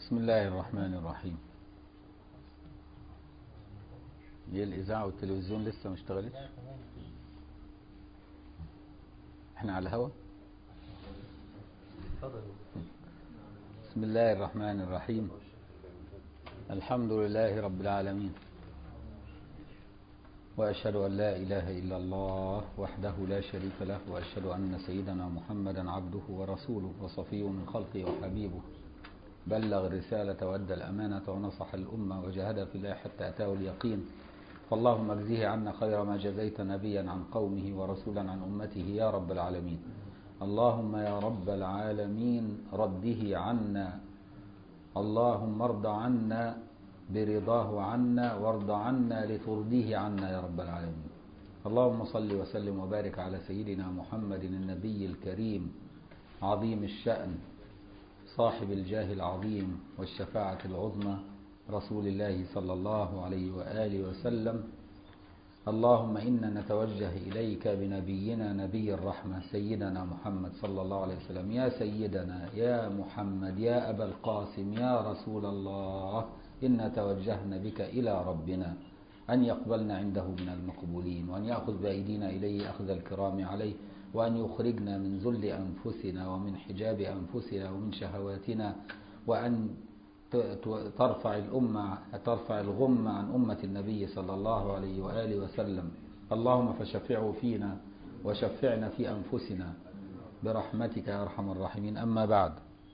بسم الله الرحمن الرحيم هي الإذاعة والتلفزيون لسه ما اشتغلتش احنا على الهوا بسم الله الرحمن الرحيم الحمد لله رب العالمين وأشهد أن لا إله إلا الله وحده لا شريك له وأشهد أن سيدنا محمدا عبده ورسوله وصفيه من خلقه وحبيبه بلغ الرسالة وأدى الأمانة ونصح الأمة وجاهد في الله حتى أتاه اليقين فاللهم اجزه عنا خير ما جزيت نبيا عن قومه ورسولا عن أمته يا رب العالمين اللهم يا رب العالمين رده عنا اللهم ارض عنا برضاه عنا وارض عنا لترضيه عنا يا رب العالمين اللهم صل وسلم وبارك على سيدنا محمد النبي الكريم عظيم الشأن صاحب الجاه العظيم والشفاعة العظمى رسول الله صلى الله عليه وآله وسلم اللهم إنا نتوجه إليك بنبينا نبي الرحمة سيدنا محمد صلى الله عليه وسلم يا سيدنا يا محمد يا أبا القاسم يا رسول الله إنا توجهنا بك إلى ربنا أن يقبلنا عنده من المقبولين وأن يأخذ بأيدينا إليه أخذ الكرام عليه وأن يخرجنا من ذل أنفسنا ومن حجاب أنفسنا ومن شهواتنا وأن ترفع الأمة ترفع الغم عن أمة النبي صلى الله عليه وآله وسلم اللهم فشفعه فينا وشفعنا في أنفسنا برحمتك يا أرحم الراحمين أما بعد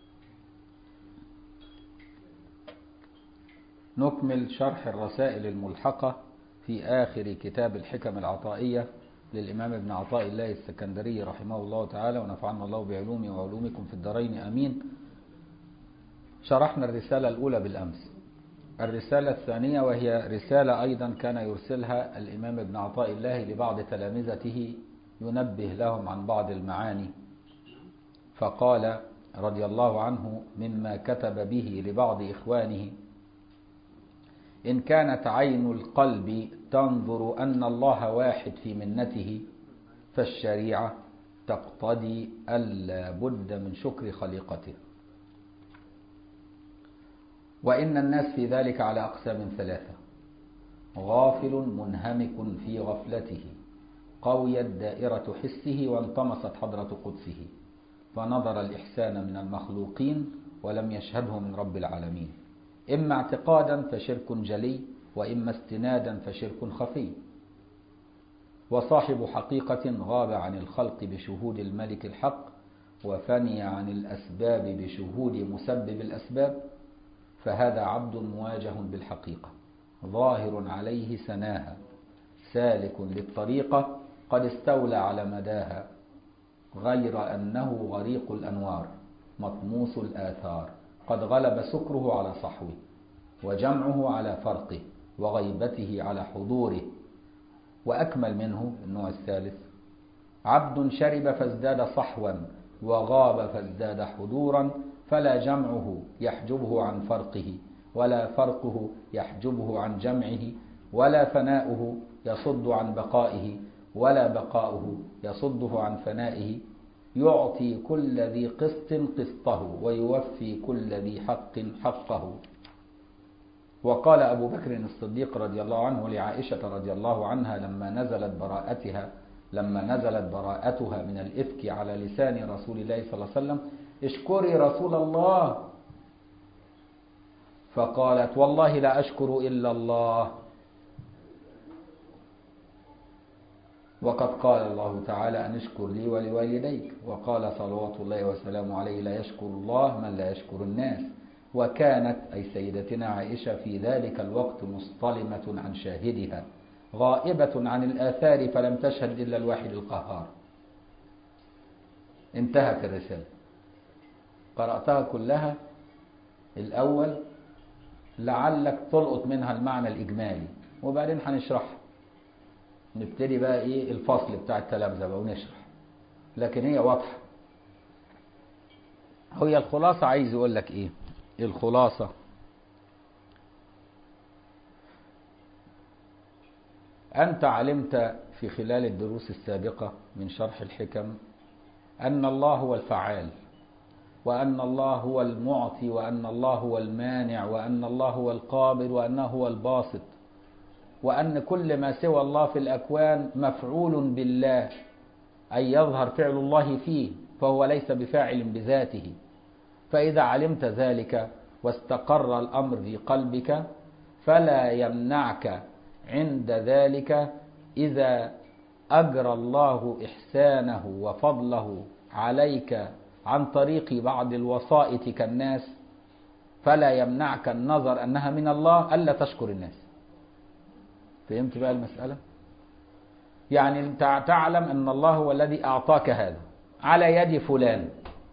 نكمل شرح الرسائل الملحقة في آخر كتاب الحكم العطائية للإمام ابن عطاء الله السكندري رحمه الله تعالى ونفعنا الله بعلومه وعلومكم في الدارين أمين شرحنا الرسالة الأولى بالأمس الرسالة الثانية وهي رسالة أيضا كان يرسلها الإمام ابن عطاء الله لبعض تلامذته ينبه لهم عن بعض المعاني فقال رضي الله عنه مما كتب به لبعض إخوانه إن كانت عين القلب تنظر أن الله واحد في منته فالشريعة تقتضي ألا بد من شكر خليقته وإن الناس في ذلك على أقسام ثلاثة غافل منهمك في غفلته قويت دائرة حسه وانطمست حضرة قدسه فنظر الإحسان من المخلوقين ولم يشهده من رب العالمين إما اعتقادا فشرك جلي وإما استنادا فشرك خفي وصاحب حقيقة غاب عن الخلق بشهود الملك الحق وفني عن الأسباب بشهود مسبب الأسباب فهذا عبد مواجه بالحقيقة ظاهر عليه سناها سالك للطريقة قد استولى على مداها غير أنه غريق الأنوار مطموس الآثار قد غلب سكره على صحوه وجمعه على فرقه وغيبته على حضوره وأكمل منه النوع الثالث عبد شرب فازداد صحوا وغاب فازداد حضورا فلا جمعه يحجبه عن فرقه ولا فرقه يحجبه عن جمعه ولا فناؤه يصد عن بقائه ولا بقاؤه يصده عن فنائه يعطي كل ذي قسط قسطه ويوفي كل ذي حق حقه وقال أبو بكر الصديق رضي الله عنه لعائشة رضي الله عنها لما نزلت براءتها لما نزلت براءتها من الإفك على لسان رسول الله صلى الله عليه وسلم اشكري رسول الله فقالت والله لا أشكر إلا الله وقد قال الله تعالى أن اشكر لي ولوالديك وقال صلوات الله وسلامه عليه لا يشكر الله من لا يشكر الناس وكانت أي سيدتنا عائشة في ذلك الوقت مصطلمة عن شاهدها غائبة عن الآثار فلم تشهد إلا الواحد القهار انتهت الرسالة قرأتها كلها الأول لعلك تلقط منها المعنى الإجمالي وبعدين هنشرحها نبتدي بقى ايه الفصل بتاع التلامذة بقى ونشرح لكن هي واضحة هي الخلاصة عايز يقول لك ايه الخلاصة أنت علمت في خلال الدروس السابقة من شرح الحكم أن الله هو الفعال وأن الله هو المعطي وأن الله هو المانع وأن الله هو القابض وأنه هو الباسط وأن كل ما سوى الله في الأكوان مفعول بالله أي يظهر فعل الله فيه فهو ليس بفاعل بذاته فإذا علمت ذلك واستقر الأمر في قلبك فلا يمنعك عند ذلك إذا أجرى الله إحسانه وفضله عليك عن طريق بعض الوسائط كالناس فلا يمنعك النظر أنها من الله ألا تشكر الناس فهمت بقى المسألة يعني انت تعلم أن الله هو الذي أعطاك هذا على يد فلان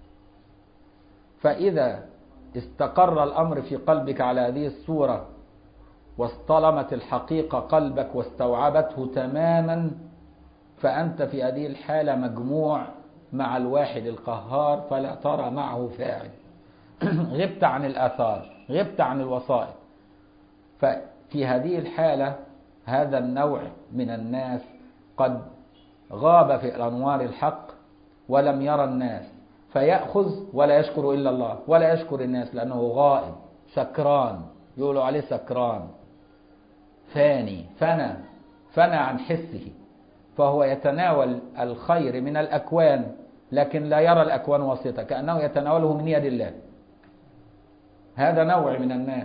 فإذا استقر الأمر في قلبك على هذه الصورة واصطلمت الحقيقة قلبك واستوعبته تماما فأنت في هذه الحالة مجموع مع الواحد القهار فلا ترى معه فاعل غبت عن الآثار غبت عن الوسائط ففي هذه الحالة هذا النوع من الناس قد غاب في الأنوار الحق ولم يرى الناس فيأخذ ولا يشكر إلا الله ولا يشكر الناس لأنه غائب سكران يقولوا عليه سكران فاني فنى فنى عن حسه فهو يتناول الخير من الأكوان لكن لا يرى الأكوان واسطة كأنه يتناوله من يد الله هذا نوع من الناس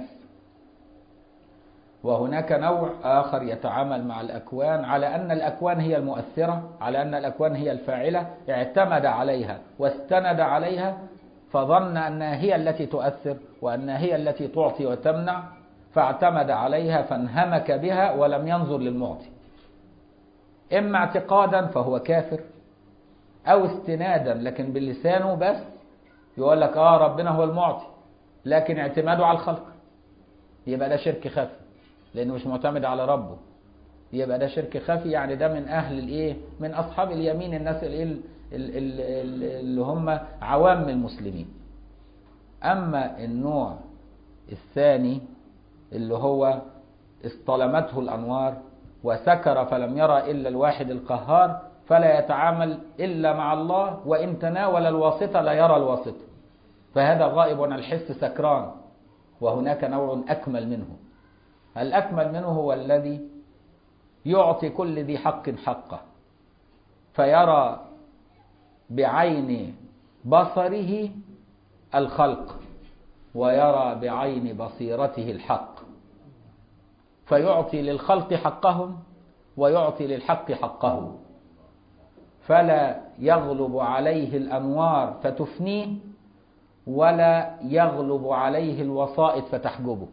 وهناك نوع آخر يتعامل مع الأكوان على أن الأكوان هي المؤثرة على أن الأكوان هي الفاعلة اعتمد عليها واستند عليها فظن أنها هي التي تؤثر وأنها هي التي تعطي وتمنع فاعتمد عليها فانهمك بها ولم ينظر للمعطي إما اعتقادا فهو كافر أو استنادا لكن بلسانه بس يقول لك آه ربنا هو المعطي لكن اعتماده على الخلق يبقى ده شرك خفي لأنه مش معتمد على ربه يبقى ده شرك خفي يعني ده من أهل الإيه من أصحاب اليمين الناس الإيه اللي هم عوام المسلمين أما النوع الثاني اللي هو اصطلمته الأنوار وسكر فلم يرى إلا الواحد القهار فلا يتعامل إلا مع الله وإن تناول الواسطة لا يرى الواسطة فهذا غائب عن الحس سكران وهناك نوع أكمل منه الأكمل منه هو الذي يعطي كل ذي حق حقه فيرى بعين بصره الخلق ويرى بعين بصيرته الحق فيعطي للخلق حقهم ويعطي للحق حقه فلا يغلب عليه الأنوار فتفنيه ولا يغلب عليه الوسائط فتحجبه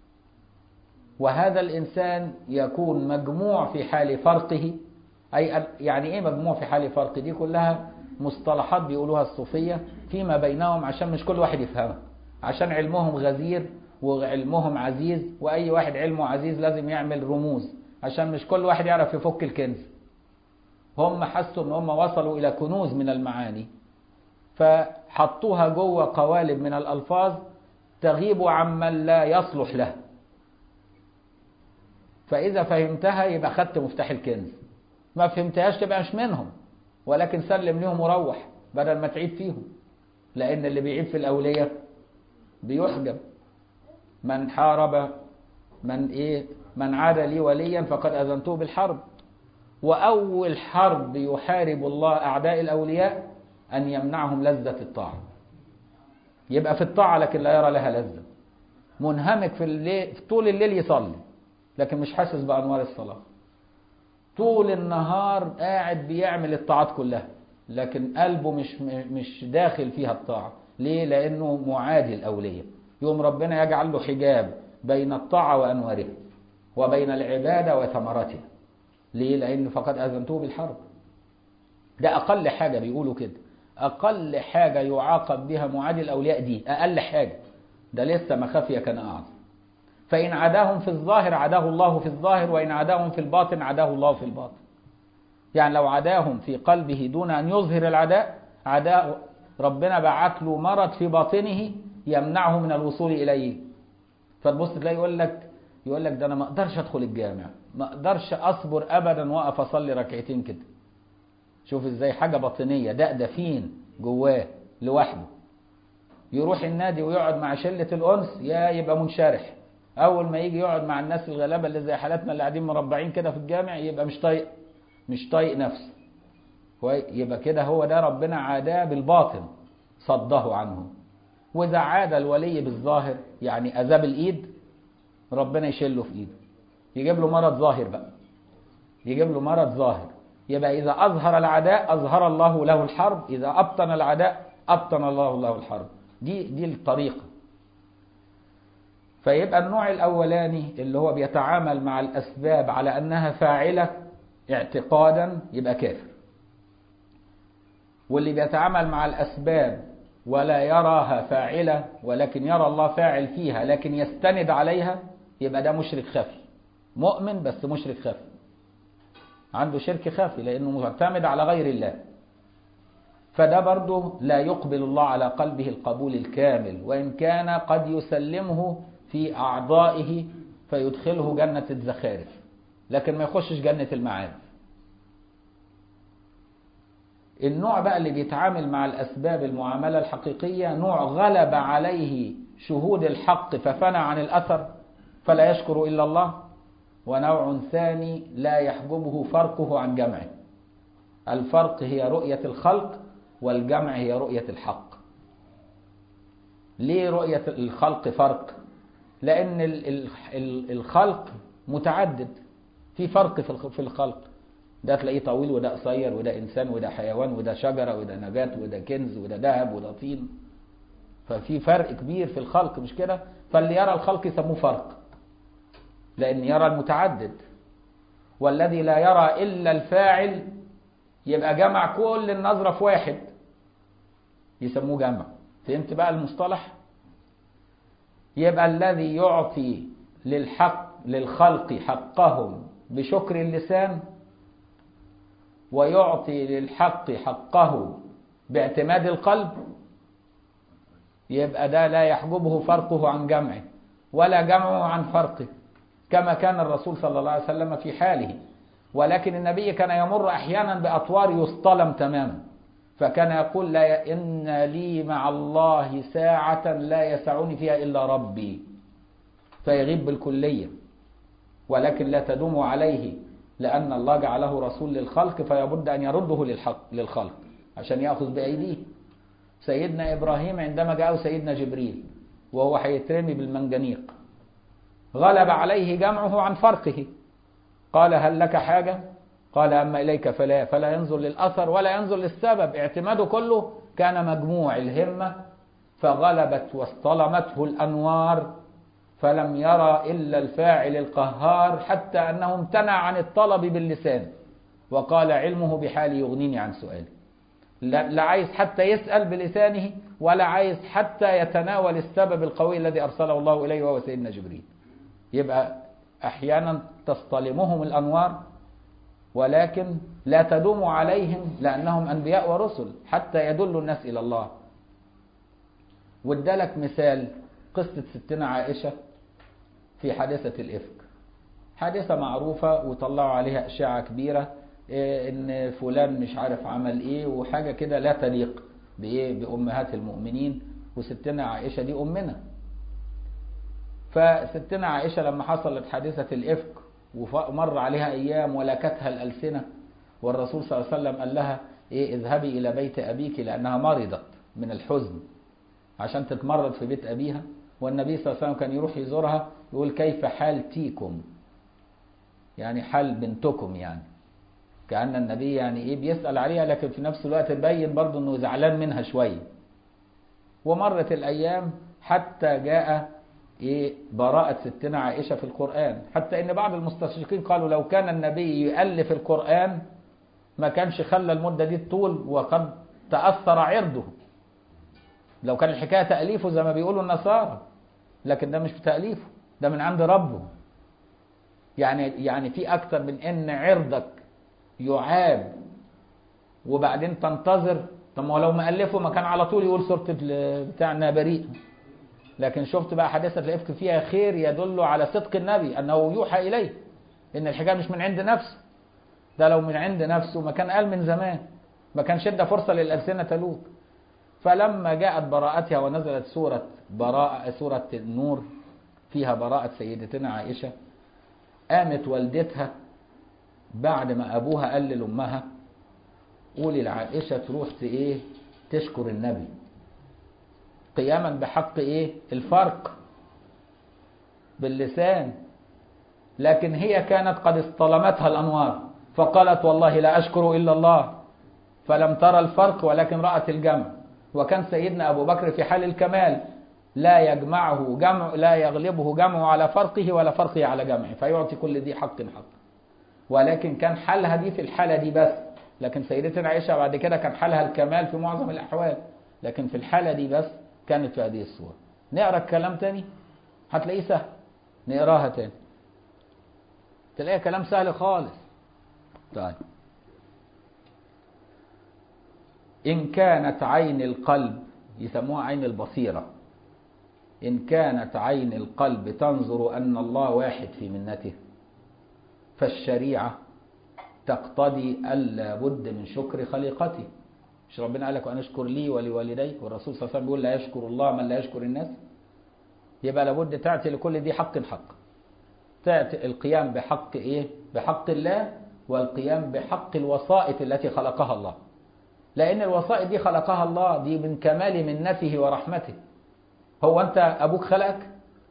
وهذا الإنسان يكون مجموع في حال فرقه أي يعني إيه مجموع في حال فرق دي كلها مصطلحات بيقولوها الصوفية فيما بينهم عشان مش كل واحد يفهمها عشان علمهم غزير وعلمهم عزيز وأي واحد علمه عزيز لازم يعمل رموز عشان مش كل واحد يعرف يفك الكنز هم حسوا ان هم وصلوا الى كنوز من المعاني فحطوها جوه قوالب من الالفاظ تغيب عمن لا يصلح له فاذا فهمتها يبقى خدت مفتاح الكنز ما فهمتهاش تبقى مش منهم ولكن سلم لهم وروح بدل ما تعيب فيهم لان اللي بيعيب في الاوليه بيحجب من حارب من ايه من عاد لي وليا فقد اذنته بالحرب وأول حرب يحارب الله أعداء الأولياء أن يمنعهم لذة الطاعة يبقى في الطاعة لكن لا يرى لها لذة منهمك في الليل في طول الليل يصلي لكن مش حاسس بأنوار الصلاة طول النهار قاعد بيعمل الطاعات كلها لكن قلبه مش مش داخل فيها الطاعة ليه؟ لأنه معادي الأولية يوم ربنا يجعل له حجاب بين الطاعة وأنوارها وبين العبادة وثمرتها ليه؟ لأنه فقد أذنته بالحرب ده أقل حاجة بيقولوا كده أقل حاجة يعاقب بها معادي الأولياء دي أقل حاجة ده لسه ما خفي كان أعظم فإن عداهم في الظاهر عداه الله في الظاهر وإن عداهم في الباطن عداه الله في الباطن يعني لو عداهم في قلبه دون أن يظهر العداء عداء ربنا بعت له مرض في باطنه يمنعه من الوصول إليه فتبص تلاقي يقول لك يقول لك ده أنا ما أقدرش أدخل الجامع ما أقدرش أصبر أبدا وأقف أصلي ركعتين كده شوف إزاي حاجة باطنية ده دفين جواه لوحده يروح النادي ويقعد مع شلة الأنس يا يبقى منشرح أول ما يجي يقعد مع الناس الغلابة اللي زي حالاتنا اللي قاعدين مربعين كده في الجامع يبقى مش طايق مش طايق نفسه يبقى كده هو ده ربنا عاداه بالباطن صده عنه وإذا عاد الولي بالظاهر يعني أذاب الإيد ربنا يشله في إيده يجيب له مرض ظاهر بقى يجيب له مرض ظاهر يبقى إذا أظهر العداء أظهر الله له الحرب إذا أبطن العداء أبطن الله له الحرب دي دي الطريقة فيبقى النوع الأولاني اللي هو بيتعامل مع الأسباب على أنها فاعلة اعتقادا يبقى كافر واللي بيتعامل مع الأسباب ولا يراها فاعلة ولكن يرى الله فاعل فيها لكن يستند عليها يبقى ده مشرك خفي مؤمن بس مشرك خفي عنده شرك خفي لأنه معتمد على غير الله فده برضه لا يقبل الله على قلبه القبول الكامل وإن كان قد يسلمه في أعضائه فيدخله جنة الزخارف لكن ما يخشش جنة المعارف النوع بقى اللي بيتعامل مع الأسباب المعاملة الحقيقية نوع غلب عليه شهود الحق ففنى عن الأثر فلا يشكر إلا الله ونوع ثاني لا يحجبه فرقه عن جمعه الفرق هي رؤية الخلق والجمع هي رؤية الحق ليه رؤية الخلق فرق لأن الخلق متعدد في فرق في الخلق ده تلاقيه طويل وده قصير وده إنسان وده حيوان وده شجرة وده نبات وده كنز وده ذهب وده طين ففي فرق كبير في الخلق مش كده فاللي يرى الخلق يسموه فرق لأن يرى المتعدد والذي لا يرى إلا الفاعل يبقى جمع كل النظرة في واحد يسموه جمع فهمت بقى المصطلح يبقى الذي يعطي للحق للخلق حقهم بشكر اللسان ويعطي للحق حقه باعتماد القلب يبقى ده لا يحجبه فرقه عن جمعه ولا جمعه عن فرقه كما كان الرسول صلى الله عليه وسلم في حاله ولكن النبي كان يمر أحيانا بأطوار يصطلم تماما فكان يقول لا إن لي مع الله ساعة لا يسعني فيها إلا ربي فيغيب بالكلية ولكن لا تدوم عليه لأن الله جعله رسول للخلق فيبد أن يرده للحق للخلق عشان يأخذ بأيديه سيدنا إبراهيم عندما جاءه سيدنا جبريل وهو هيترمي بالمنجنيق غلب عليه جمعه عن فرقه قال هل لك حاجة قال أما إليك فلا فلا ينظر للأثر ولا ينظر للسبب اعتماده كله كان مجموع الهمة فغلبت واصطلمته الأنوار فلم يرى إلا الفاعل القهار حتى أنه امتنع عن الطلب باللسان وقال علمه بحالي يغنيني عن سؤالي لا عايز حتى يسأل بلسانه ولا عايز حتى يتناول السبب القوي الذي أرسله الله إليه وهو سيدنا جبريل يبقى أحيانا تصطلمهم الأنوار ولكن لا تدوم عليهم لأنهم أنبياء ورسل حتى يدلوا الناس إلى الله وادالك مثال قصة ستنا عائشة في حادثة الإفك حادثة معروفة وطلعوا عليها أشعة كبيرة إيه إن فلان مش عارف عمل إيه وحاجة كده لا تليق بإيه بأمهات المؤمنين وستنا عائشة دي أمنا فستنا عائشة لما حصلت حادثة الإفك ومر عليها أيام ولكتها الألسنة والرسول صلى الله عليه وسلم قال لها إيه اذهبي إلى بيت أبيك لأنها مرضت من الحزن عشان تتمرض في بيت أبيها والنبي صلى الله عليه وسلم كان يروح يزورها يقول كيف حال تيكم يعني حال بنتكم يعني كأن النبي يعني إيه بيسأل عليها لكن في نفس الوقت تبين برضه إنه زعلان منها شوية ومرت الأيام حتى جاء إيه براءة ستنا عائشة في القرآن حتى إن بعض المستشرقين قالوا لو كان النبي يؤلف القرآن ما كانش خلى المدة دي طول وقد تأثر عرضه لو كان الحكاية تأليفه زي ما بيقولوا النصارى لكن ده مش تأليفه ده من عند ربه يعني يعني في أكتر من إن عرضك يعاب وبعدين تنتظر طب ما هو لو مألفه ما كان على طول يقول سورة بتاعنا بريء لكن شفت بقى حادثة الإفك فيها خير يدل على صدق النبي أنه يوحى إليه إن الحكاية مش من عند نفسه ده لو من عند نفسه ما كان قال من زمان ما كانش ادى فرصة للألسنة تلوك فلما جاءت براءتها ونزلت سورة براءة سورة النور فيها براءة سيدتنا عائشة قامت والدتها بعد ما أبوها قال لأمها قولي لعائشة تروح إيه تشكر النبي قياما بحق إيه الفرق باللسان لكن هي كانت قد اصطلمتها الأنوار فقالت والله لا أشكر إلا الله فلم ترى الفرق ولكن رأت الجمع وكان سيدنا أبو بكر في حال الكمال لا يجمعه جمع لا يغلبه جمعه على فرقه ولا فرقه على جمعه فيعطي كل ذي حق حق ولكن كان حالها دي في الحالة دي بس لكن سيدتنا عائشة بعد كده كان حالها الكمال في معظم الأحوال لكن في الحالة دي بس كانت في هذه الصورة نقرأ الكلام تاني هتلاقيه سهل نقراها تاني تلاقي كلام سهل خالص طيب إن كانت عين القلب يسموها عين البصيرة إن كانت عين القلب تنظر أن الله واحد في منته فالشريعة تقتضي ألا بد من شكر خليقته مش ربنا قال لك وأن اشكر لي ولوالدي والرسول صلى الله عليه وسلم بيقول لا يشكر الله من لا يشكر الناس يبقى لابد تعطي لكل دي حق حق تعطي القيام بحق إيه بحق الله والقيام بحق الوسائط التي خلقها الله لأن الوسائط دي خلقها الله دي من كمال منته ورحمته هو أنت أبوك خلقك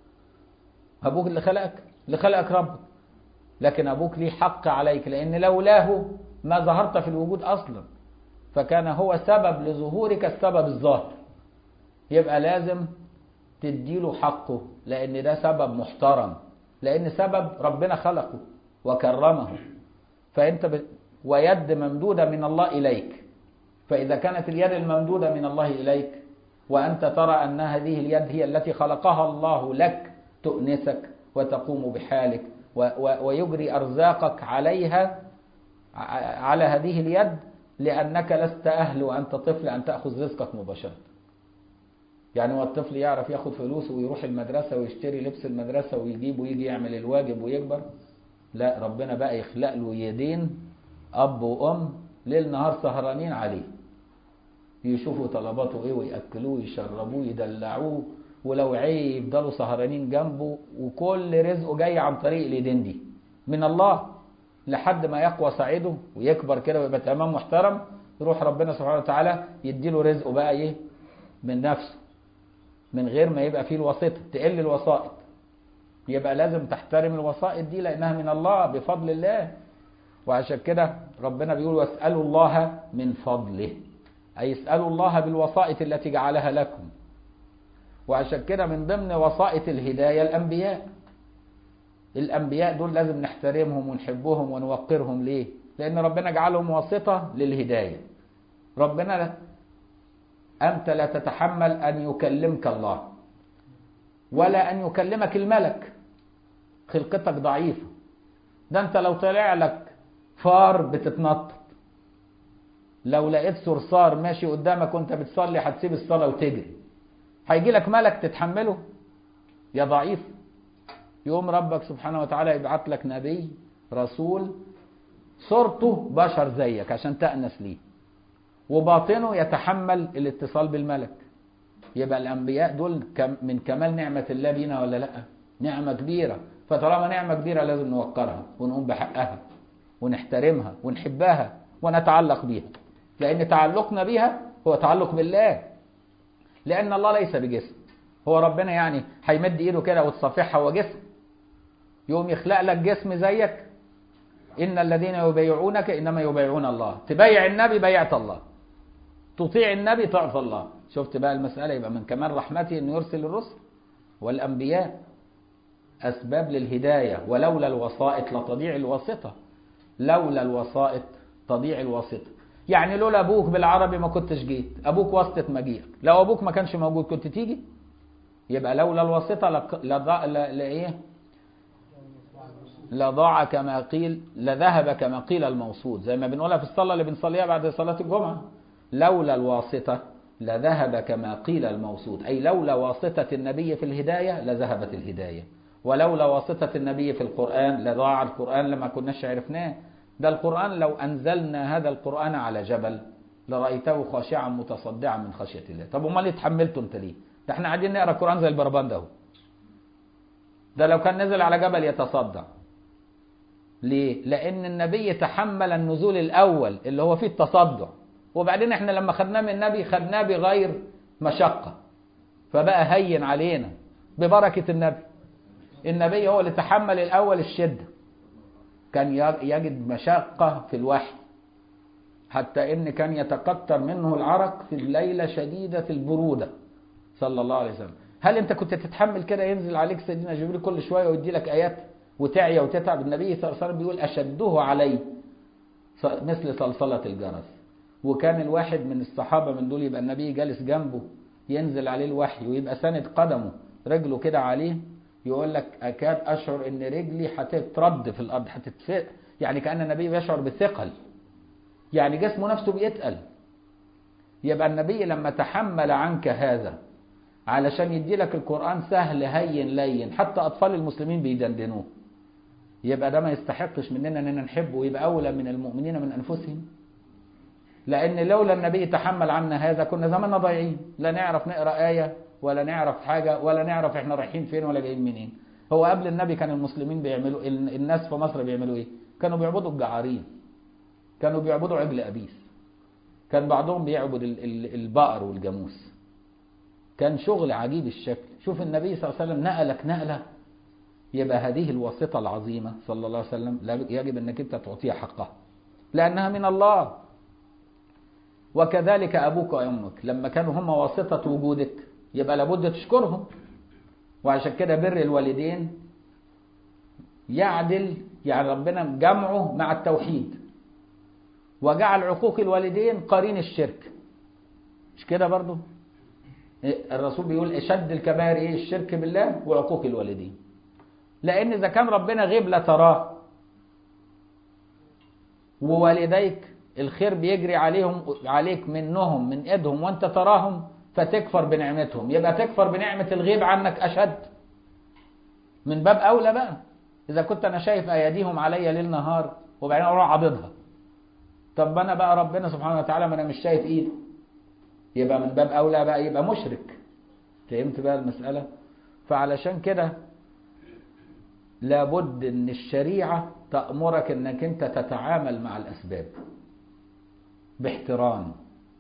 أبوك اللي خلقك اللي خلقك ربك لكن أبوك ليه حق عليك لأن لولاه ما ظهرت في الوجود أصلا فكان هو سبب لظهورك السبب الظاهر يبقى لازم تديله حقه لأن ده سبب محترم لأن سبب ربنا خلقه وكرمه فأنت ب... ويد ممدودة من الله إليك فإذا كانت اليد الممدودة من الله إليك وأنت ترى أن هذه اليد هي التي خلقها الله لك تؤنسك وتقوم بحالك و... و... ويجري أرزاقك عليها على هذه اليد لأنك لست أهل وأنت طفل أن تأخذ رزقك مباشرة يعني هو الطفل يعرف ياخد فلوسه ويروح المدرسة ويشتري لبس المدرسة ويجيب ويجي يعمل الواجب ويكبر لا ربنا بقى يخلق له يدين أب وأم ليل نهار سهرانين عليه يشوفوا طلباته ايه ويأكلوه يشربوه يدلعوه ولو عيب يفضلوا سهرانين جنبه وكل رزقه جاي عن طريق الايدين دي من الله لحد ما يقوى سعيده ويكبر كده ويبقى تمام محترم يروح ربنا سبحانه وتعالى يديله رزقه بقى ايه من نفسه من غير ما يبقى فيه الواسطه تقل الوسائط يبقى لازم تحترم الوسائط دي لانها من الله بفضل الله وعشان كده ربنا بيقول واسالوا الله من فضله أي اسألوا الله بالوسائط التي جعلها لكم وعشان كده من ضمن وسائط الهداية الأنبياء الأنبياء دول لازم نحترمهم ونحبهم ونوقرهم ليه لأن ربنا جعلهم واسطة للهداية ربنا أنت لا تتحمل أن يكلمك الله ولا أن يكلمك الملك خلقتك ضعيفة ده أنت لو طلع لك فار بتتنطط لو لقيت صرصار ماشي قدامك وانت بتصلي هتسيب الصلاة وتجري هيجي لك ملك تتحمله يا ضعيف يوم ربك سبحانه وتعالى يبعت لك نبي رسول صورته بشر زيك عشان تأنس ليه وباطنه يتحمل الاتصال بالملك يبقى الأنبياء دول من كمال نعمة الله بينا ولا لأ نعمة كبيرة فطالما نعمة كبيرة لازم نوقرها ونقوم بحقها ونحترمها ونحبها ونتعلق بيها لأن تعلقنا بها هو تعلق بالله لأن الله ليس بجسم هو ربنا يعني هيمد ايده كده وتصفحها هو جسم يقوم يخلق لك جسم زيك إن الذين يبايعونك إنما يبايعون الله تبايع النبي بيعت الله تطيع النبي تعطى الله شفت بقى المسألة يبقى من كمال رحمته أنه يرسل الرسل والأنبياء أسباب للهداية ولولا الوسائط لتضيع الواسطة لولا الوسائط تضيع الواسطة يعني لولا ابوك بالعربي ما كنتش جيت ابوك واسطة مجيئك لو ابوك ما كانش موجود كنت تيجي يبقى لولا الواسطة لضاع لايه لضاع كما قيل لذهب كما قيل الموصود زي ما بنقولها في الصلاة اللي بنصليها بعد صلاة الجمعة لولا الواسطة لذهب كما قيل الموصود أي لولا واسطة النبي في الهداية لذهبت الهداية ولولا واسطة النبي في القرآن لضاع القرآن لما كناش عرفناه ده القرآن لو أنزلنا هذا القرآن على جبل لرأيته خاشعا متصدعا من خشية الله طب امال اتحملته انت ليه ده احنا قاعدين نقرا القرآن زي البربان ده ده لو كان نزل على جبل يتصدع ليه لأن النبي تحمل النزول الأول اللي هو فيه التصدع وبعدين احنا لما خدناه من النبي خدناه بغير مشقة فبقى هين علينا ببركة النبي النبي هو اللي تحمل الأول الشدة كان يجد مشقة في الوحي حتى إن كان يتقطر منه العرق في الليلة شديدة البرودة صلى الله عليه وسلم هل أنت كنت تتحمل كده ينزل عليك سيدنا جبريل كل شوية ويدي لك آيات وتعيا وتتعب النبي صلى الله عليه وسلم بيقول أشده علي مثل صلصلة الجرس وكان الواحد من الصحابة من دول يبقى النبي جالس جنبه ينزل عليه الوحي ويبقى ساند قدمه رجله كده عليه يقول لك أكاد أشعر إن رجلي هتترد في الأرض هتتفق يعني كأن النبي بيشعر بثقل يعني جسمه نفسه بيتقل يبقى النبي لما تحمل عنك هذا علشان يدي لك القرآن سهل هين لين حتى أطفال المسلمين بيدندنوه يبقى ده ما يستحقش مننا اننا نحبه ويبقى اولى من المؤمنين من انفسهم لان لولا النبي تحمل عنا هذا كنا زماننا ضايعين لا نعرف نقرا ايه ولا نعرف حاجه ولا نعرف احنا رايحين فين ولا جايين منين هو قبل النبي كان المسلمين بيعملوا الناس في مصر بيعملوا ايه كانوا بيعبدوا الجعارين كانوا بيعبدوا عجل ابيس كان بعضهم بيعبد البقر والجاموس كان شغل عجيب الشكل شوف النبي صلى الله عليه وسلم نقلك نقله يبقى هذه الواسطة العظيمة صلى الله عليه وسلم يجب أنك أنت تعطيها حقها لأنها من الله وكذلك أبوك وأمك لما كانوا هم واسطة وجودك يبقى لابد تشكرهم وعشان كده بر الوالدين يعدل يعني ربنا جمعه مع التوحيد وجعل عقوق الوالدين قرين الشرك مش كده برضو الرسول بيقول اشد الكبائر ايه الشرك بالله وعقوق الوالدين لان اذا كان ربنا غيب لا تراه ووالديك الخير بيجري عليهم عليك منهم من ايدهم وانت تراهم فتكفر بنعمتهم يبقى تكفر بنعمة الغيب عنك اشد من باب اولى بقى اذا كنت انا شايف اياديهم عليا ليل نهار وبعدين اروح عضدها طب انا بقى ربنا سبحانه وتعالى ما انا مش شايف ايده يبقى من باب اولى بقى يبقى مشرك فهمت بقى المسألة فعلشان كده لابد ان الشريعة تأمرك انك انت تتعامل مع الاسباب باحترام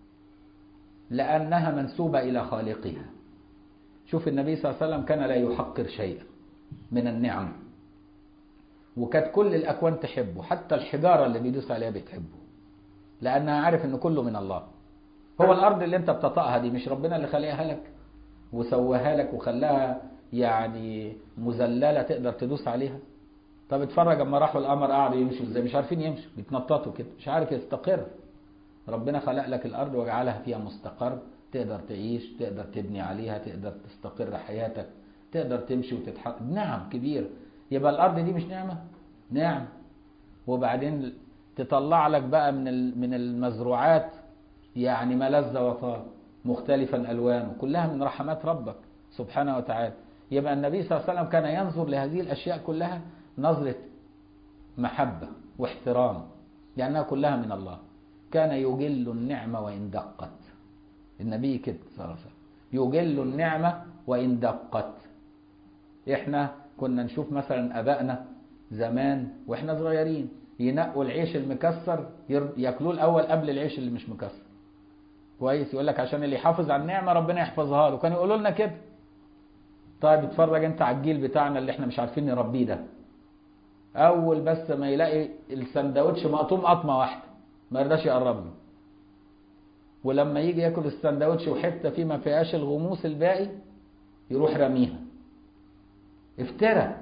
لانها منسوبة الى خالقها شوف النبي صلى الله عليه وسلم كان لا يحقر شيئا من النعم وكانت كل الاكوان تحبه حتى الحجارة اللي بيدوس عليها بتحبه لانها عارف ان كله من الله هو الارض اللي انت بتطأها دي مش ربنا اللي خلقها لك وسواها لك وخلاها يعني مذلله تقدر تدوس عليها طب اتفرج اما راحوا القمر قعدوا يمشوا ازاي مش عارفين يمشوا بيتنططوا كده مش عارف يستقر ربنا خلق لك الارض وجعلها فيها مستقر تقدر تعيش تقدر تبني عليها تقدر تستقر حياتك تقدر تمشي وتتحرك نعم كبير يبقى الارض دي مش نعمه نعم وبعدين تطلع لك بقى من من المزروعات يعني ما لذ وطاب مختلفا الوانه كلها من رحمات ربك سبحانه وتعالى يبقى النبي صلى الله عليه وسلم كان ينظر لهذه الاشياء كلها نظره محبه واحترام لانها كلها من الله كان يجل النعمه وان دقت النبي كده صلى الله عليه وسلم يجل النعمه وان دقت احنا كنا نشوف مثلا ابائنا زمان واحنا صغيرين ينقوا العيش المكسر ياكلوه الاول قبل العيش اللي مش مكسر كويس يقول لك عشان اللي يحافظ على النعمه ربنا يحفظها له كانوا يقولوا لنا كده طيب اتفرج انت على الجيل بتاعنا اللي احنا مش عارفين نربيه ده اول بس ما يلاقي السندوتش مقطوم قطمه واحده ما يرضاش يقرب له ولما يجي ياكل السندوتش وحته فيه ما فيهاش الغموس الباقي يروح راميها افترى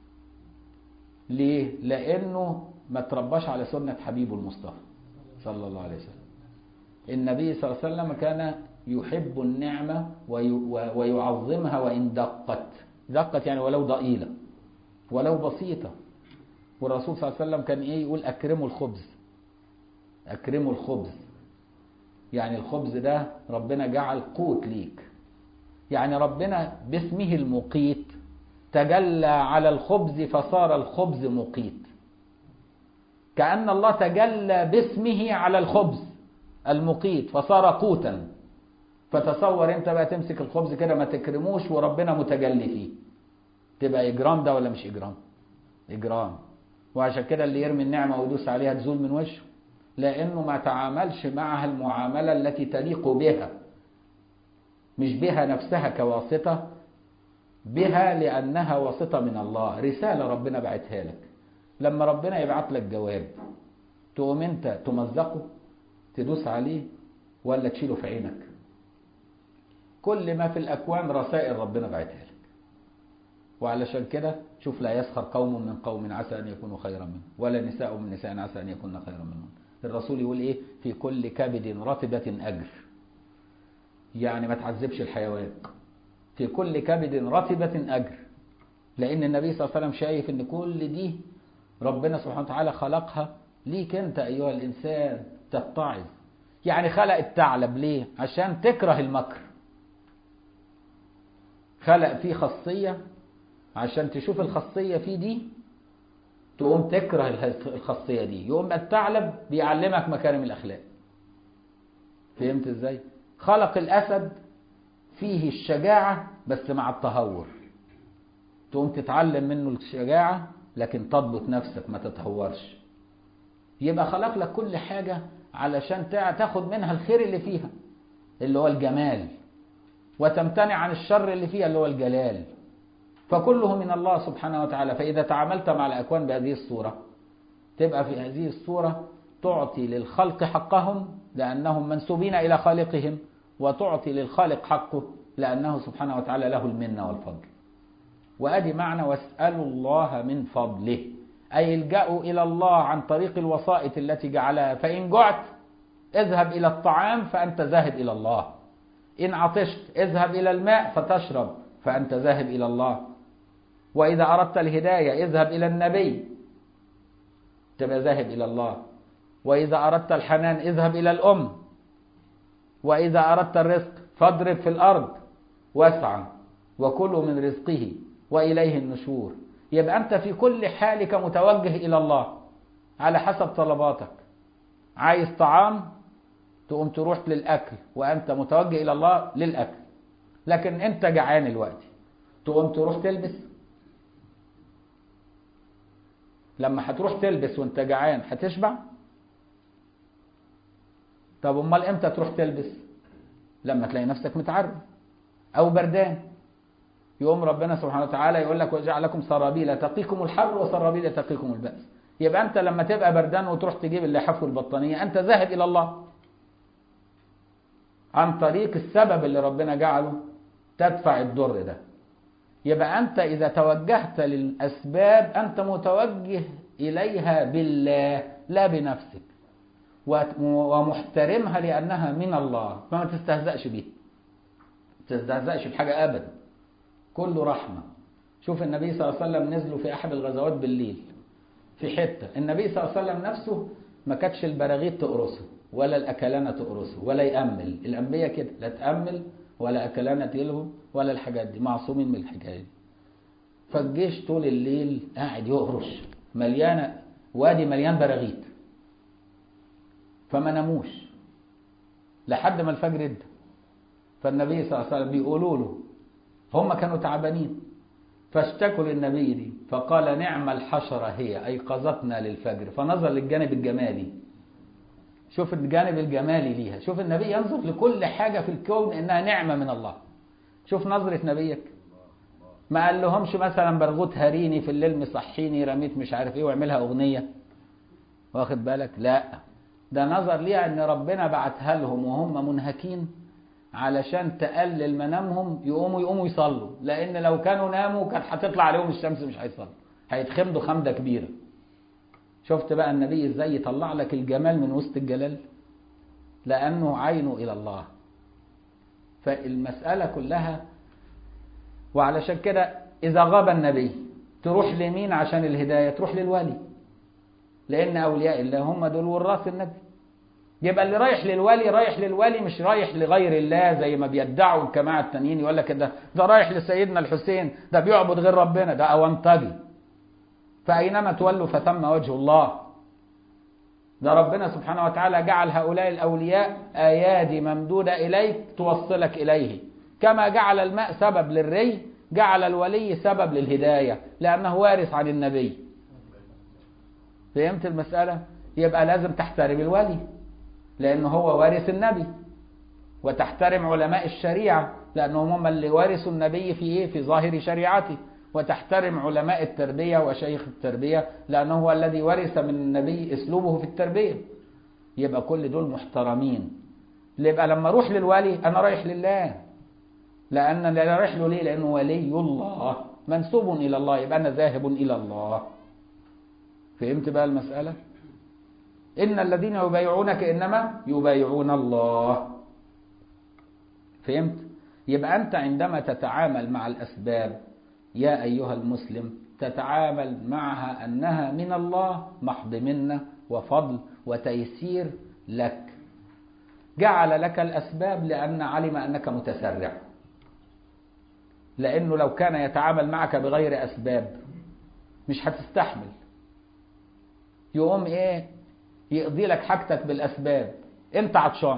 ليه لانه ما ترباش على سنه حبيبه المصطفى صلى الله عليه وسلم النبي صلى الله عليه وسلم كان يحب النعمة ويعظمها وإن دقت دقت يعني ولو ضئيلة ولو بسيطة والرسول صلى الله عليه وسلم كان إيه يقول أكرموا الخبز أكرموا الخبز يعني الخبز ده ربنا جعل قوت ليك يعني ربنا باسمه المقيت تجلى على الخبز فصار الخبز مقيت كأن الله تجلى باسمه على الخبز المقيت فصار قوتا فتصور انت بقى تمسك الخبز كده ما تكرموش وربنا متجلي فيه تبقى اجرام ده ولا مش اجرام اجرام وعشان كده اللي يرمي النعمه ويدوس عليها تزول من وشه لانه ما تعاملش معها المعامله التي تليق بها مش بها نفسها كواسطه بها لانها واسطه من الله رساله ربنا بعتها لك لما ربنا يبعت لك جواب تقوم انت تمزقه تدوس عليه ولا تشيله في عينك كل ما في الاكوان رسائل ربنا بعتها لك وعلشان كده شوف لا يسخر قوم من قوم عسى ان يكونوا خيرا منهم ولا نساء من نساء عسى ان يكون خيرا منهم الرسول يقول ايه في كل كبد رطبة اجر يعني ما تعذبش الحيوان في كل كبد رطبة اجر لان النبي صلى الله عليه وسلم شايف ان كل دي ربنا سبحانه وتعالى خلقها ليك انت ايها الانسان تتعظ يعني خلق الثعلب ليه عشان تكره المكر خلق فيه خاصية عشان تشوف الخاصية فيه دي تقوم تكره الخاصية دي يقوم الثعلب بيعلمك مكارم الأخلاق فهمت ازاي خلق الأسد فيه الشجاعة بس مع التهور تقوم تتعلم منه الشجاعة لكن تضبط نفسك ما تتهورش يبقى خلق لك كل حاجة علشان تاخد منها الخير اللي فيها اللي هو الجمال وتمتنع عن الشر اللي فيها اللي هو الجلال فكله من الله سبحانه وتعالى فإذا تعاملت مع الأكوان بهذه الصورة تبقى في هذه الصورة تعطي للخلق حقهم لأنهم منسوبين إلى خالقهم وتعطي للخالق حقه لأنه سبحانه وتعالى له المنة والفضل وأدي معنى واسألوا الله من فضله أي الجأوا إلى الله عن طريق الوسائط التي جعلها فإن جعت اذهب إلى الطعام فأنت ذاهب إلى الله إن عطشت اذهب إلى الماء فتشرب فأنت ذاهب إلى الله وإذا أردت الهداية اذهب إلى النبي تبقى ذاهب إلى الله وإذا أردت الحنان اذهب إلى الأم وإذا أردت الرزق فاضرب في الأرض واسعى وكلوا من رزقه وإليه النشور يبقى أنت في كل حالك متوجه إلى الله على حسب طلباتك عايز طعام تقوم تروح للأكل وأنت متوجه إلى الله للأكل لكن أنت جعان الوقت تقوم تروح تلبس لما هتروح تلبس وانت جعان هتشبع طب امال امتى تروح تلبس لما تلاقي نفسك متعرض او بردان يقوم ربنا سبحانه وتعالى يقول لك وجعل لكم سرابيل تقيكم الحر وسرابيل تقيكم البأس يبقى انت لما تبقى بردان وتروح تجيب اللحاف والبطانية انت ذاهب الى الله عن طريق السبب اللي ربنا جعله تدفع الضر ده يبقى أنت إذا توجهت للأسباب أنت متوجه إليها بالله لا بنفسك ومحترمها لأنها من الله فما تستهزأش بيها ما تستهزأش بحاجة أبدا كله رحمة شوف النبي صلى الله عليه وسلم نزلوا في أحد الغزوات بالليل في حتة النبي صلى الله عليه وسلم نفسه ما كانتش البراغيث تقرصه ولا الأكلانة تقرصه ولا يأمل الأنبياء كده لا تأمل ولا أكلانة تلهم ولا الحاجات دي معصومين من الحكاية دي فالجيش طول الليل قاعد يقرش مليانة وادي مليان براغيث فما ناموش لحد ما الفجر ادى فالنبي صلى الله عليه وسلم بيقولوا له هم كانوا تعبانين فاشتكوا للنبي دي فقال نعم الحشرة هي أيقظتنا للفجر فنظر للجانب الجمالي شوف الجانب الجمالي ليها شوف النبي ينظر لكل حاجة في الكون إنها نعمة من الله شوف نظرة نبيك ما قال لهمش مثلا برغوت هريني في الليل مصحيني رميت مش عارف ايه واعملها اغنية واخد بالك لا ده نظر ليها ان ربنا بعتها لهم وهم منهكين علشان تقلل منامهم يقوموا يقوموا يصلوا لان لو كانوا ناموا كانت هتطلع عليهم الشمس مش هيصلوا هيتخمدوا خمده كبيره شفت بقى النبي ازاي يطلع لك الجمال من وسط الجلال لانه عينه الى الله فالمساله كلها وعلشان كده اذا غاب النبي تروح لمين عشان الهدايه تروح للولي لان اولياء الله هم دول وراث النبي يبقى اللي رايح للولي رايح للولي مش رايح لغير الله زي ما بيدعوا الجماعه التانيين يقول لك ده ده رايح لسيدنا الحسين ده بيعبد غير ربنا ده اونطجي فاينما تولوا فثم وجه الله ده ربنا سبحانه وتعالى جعل هؤلاء الأولياء أيادي ممدودة إليك توصلك إليه كما جعل الماء سبب للري جعل الولي سبب للهداية لأنه وارث عن النبي فهمت المسألة؟ يبقى لازم تحترم الولي لأنه هو وارث النبي وتحترم علماء الشريعة لأنهم هم اللي ورثوا النبي في إيه؟ في ظاهر شريعته وتحترم علماء التربية وشيخ التربية لأنه هو الذي ورث من النبي أسلوبه في التربية يبقى كل دول محترمين يبقى لما أروح للولي أنا رايح لله لأن أنا رايح له ليه لأنه ولي الله منسوب إلى الله يبقى أنا ذاهب إلى الله فهمت بقى المسألة إن الذين يبايعونك إنما يبايعون الله فهمت يبقى أنت عندما تتعامل مع الأسباب يا أيها المسلم تتعامل معها أنها من الله محض منة وفضل وتيسير لك جعل لك الأسباب لأن علم أنك متسرع لأنه لو كان يتعامل معك بغير أسباب مش هتستحمل يقوم إيه يقضي لك حاجتك بالأسباب أنت عطشان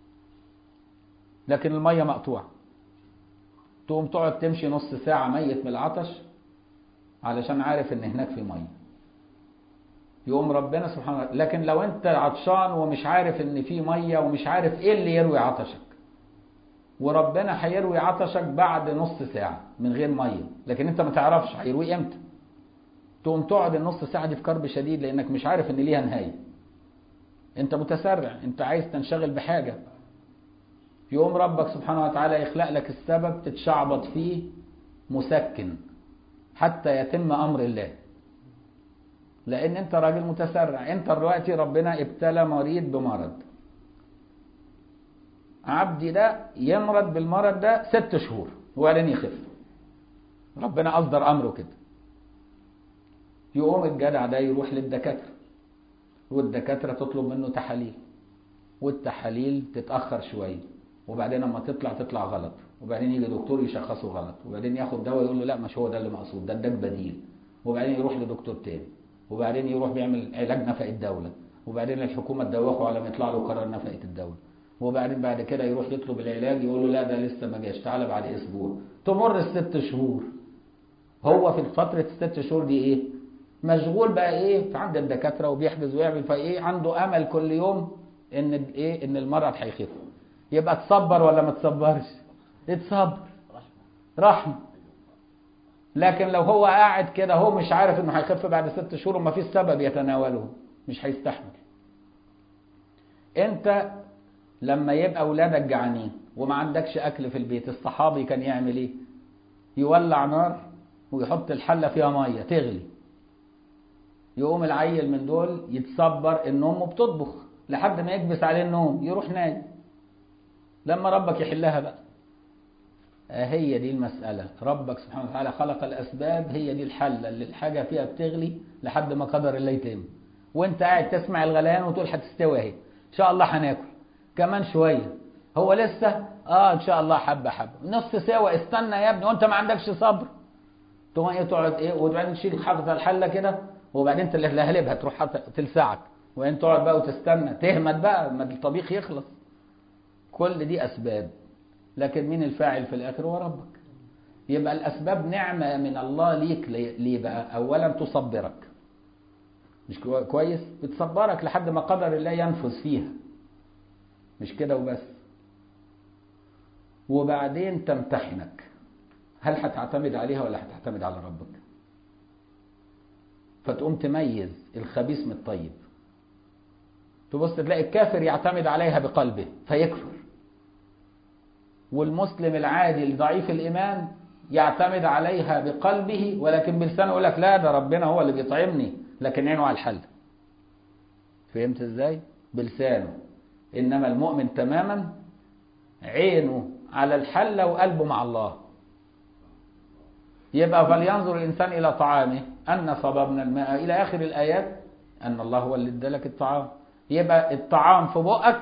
لكن المية مقطوعة تقوم تقعد تمشي نص ساعة ميت من العطش علشان عارف ان هناك في مية يقوم ربنا سبحانه وتعالى لكن لو انت عطشان ومش عارف ان في مية ومش عارف ايه اللي يروي عطشك وربنا هيروي عطشك بعد نص ساعة من غير مية لكن انت ما تعرفش هيروي امتى تقوم تقعد النص ساعة دي في كرب شديد لانك مش عارف ان ليها نهاية انت متسرع انت عايز تنشغل بحاجة يقوم ربك سبحانه وتعالى يخلق لك السبب تتشعبط فيه مسكن حتى يتم امر الله لان انت راجل متسرع انت دلوقتي ربنا ابتلى مريض بمرض عبدي ده يمرض بالمرض ده ست شهور وبعدين يخف ربنا اصدر امره كده يقوم الجدع ده يروح للدكاتره والدكاتره تطلب منه تحاليل والتحاليل تتاخر شويه وبعدين لما تطلع تطلع غلط وبعدين يجي دكتور يشخصه غلط وبعدين ياخد دواء يقول له لا مش هو ده اللي مقصود ده اداك بديل وبعدين يروح لدكتور تاني وبعدين يروح بيعمل علاج نفقة الدولة وبعدين الحكومة تدوخه على ما يطلع له قرار نفقة الدولة وبعدين بعد كده يروح يطلب العلاج يقول له لا ده لسه ما جاش تعالى بعد اسبوع تمر الست شهور هو في فترة الست شهور دي ايه مشغول بقى ايه في عند الدكاترة وبيحجز ويعمل فايه عنده امل كل يوم ان ايه ان المرض هيخف يبقى تصبر ولا ما تصبرش اتصبر رحمة لكن لو هو قاعد كده هو مش عارف انه هيخف بعد ست شهور وما فيش سبب يتناوله مش هيستحمل انت لما يبقى اولادك جعانين وما عندكش اكل في البيت الصحابي كان يعمل ايه يولع نار ويحط الحله فيها ميه تغلي يقوم العيل من دول يتصبر ان امه بتطبخ لحد ما يكبس عليه النوم يروح نايم لما ربك يحلها بقى هي دي المسألة ربك سبحانه وتعالى خلق الأسباب هي دي الحلة اللي الحاجة فيها بتغلي لحد ما قدر الله يتم وانت قاعد تسمع الغليان وتقول هتستوي اهي ان شاء الله هناكل كمان شوية هو لسه اه ان شاء الله حبة حبة نص سوا استنى يا ابني وانت ما عندكش صبر تقوم ايه تقعد ايه وبعدين تشيل حاطط الحلة كده وبعدين تلهلبها تروح تلسعك وبعدين تقعد بقى وتستنى تهمت بقى ما الطبيخ يخلص كل دي أسباب لكن مين الفاعل في الآخر هو ربك يبقى الأسباب نعمة من الله ليك ليه بقى أولا تصبرك مش كويس بتصبرك لحد ما قدر الله ينفذ فيها مش كده وبس وبعدين تمتحنك هل هتعتمد عليها ولا هتعتمد على ربك فتقوم تميز الخبيث من الطيب تبص تلاقي الكافر يعتمد عليها بقلبه فيكفر والمسلم العادي ضعيف الإيمان يعتمد عليها بقلبه ولكن بلسانه يقول لك لا ده ربنا هو اللي بيطعمني لكن عينه على الحل فهمت ازاي بلسانه إنما المؤمن تماما عينه على الحل وقلبه مع الله يبقى فلينظر الإنسان إلى طعامه أن صببنا الماء إلى آخر الآيات أن الله هو اللي ادالك الطعام يبقى الطعام في بقك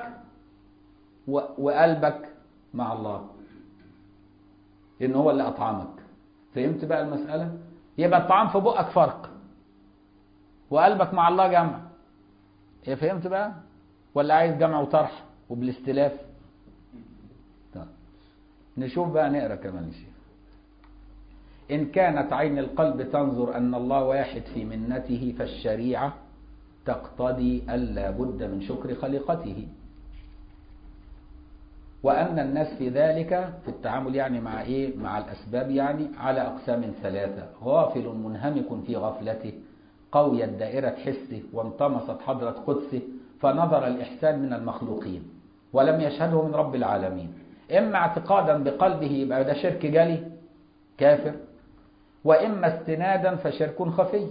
وقلبك مع الله إن هو اللي أطعمك فهمت بقى المسألة يبقى الطعام في بقك فرق وقلبك مع الله جمع ايه فهمت بقى ولا عايز جمع وطرح وبالاستلاف طيب نشوف بقى نقرا كمان يا شيخ إن كانت عين القلب تنظر أن الله واحد في منته فالشريعة تقتضي ألا بد من شكر خليقته وأن الناس في ذلك في التعامل يعني مع إيه مع الأسباب يعني على أقسام ثلاثة غافل منهمك في غفلته قويت دائرة حسه وانطمست حضرة قدسه فنظر الإحسان من المخلوقين ولم يشهده من رب العالمين إما اعتقادا بقلبه يبقى ده شرك جلي كافر وإما استنادا فشرك خفي